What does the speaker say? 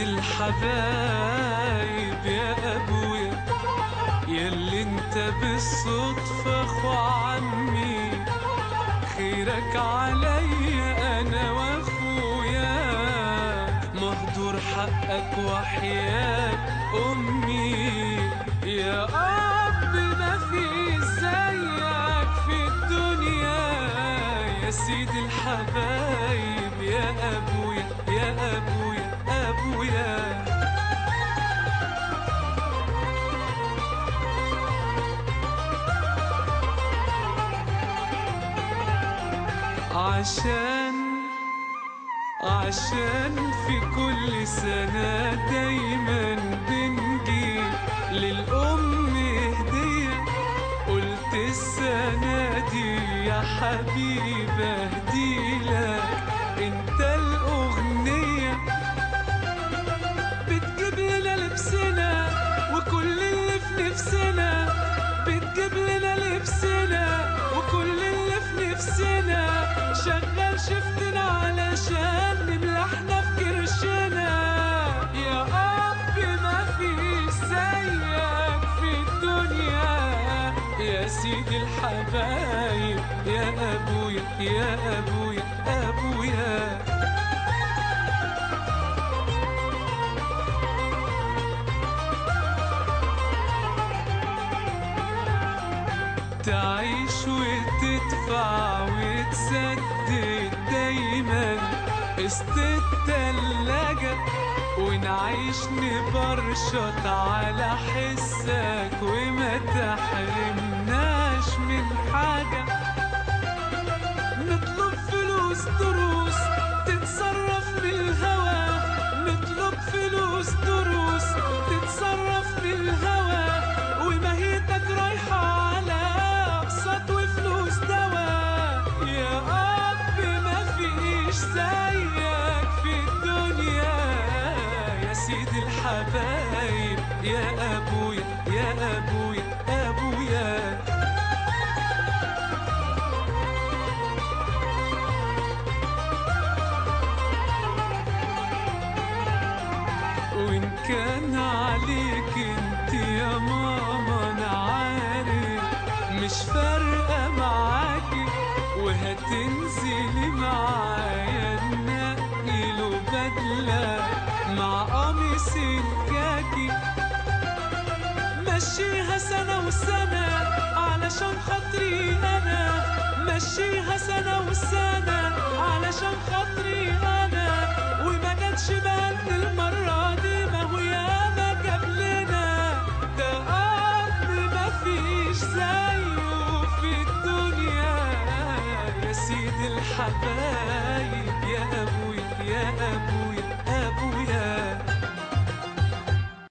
الحبايب يا ابويا ياللي انت بالصدفة اخو عمي خيرك عليا انا واخويا مهدور حقك وحياة امي يا اب ما في زيك في الدنيا يا سيدي الحبايب يا ابويا يا ابويا ابويا عشان عشان في كل سنة دايما بنجيب للأم هدية قلت السنة دي يا حبيبي اهديلك انت الأغنية بتجيب لنا لبسنا وكل اللي في نفسنا بتجيب لنا لبسنا وكل اللي في نفسنا شغال شفتنا علشان نملحنا في كرشنا يا أب ما فيش زيك في الدنيا يا سيدي الحبايب يا أبويا يا أبويا أبويا تعيش وتدفع وتسدد دايما قسط التلاجة ونعيش نبرشط على حسك وما تحرمناش من حاجة نطلب فلوس دروس تتصرف بالهوى نطلب فلوس دروس تتصرف بالهوى ومهيتك رايحة على أقساط وفلوس دواء يا أب ما فيش زيك في الدنيا يا سيدي الحبايب يا أبويا يا أبويا أبويا وإن كان عليك انت يا ماما أنا عارف مش فارقة معاكي وهتنزلي معايا ننقي له بدلة مع قميص الكاكي مشيها سنة وسنة علشان خاطري أنا مشيها سنة وسنة علشان خاطري أنا وما جاتش بند المرة دي ما هو ياما جاب لنا ده أب ما فيش زيه في الدنيا يا سيدي الحبايب يا أبويا يا أبويا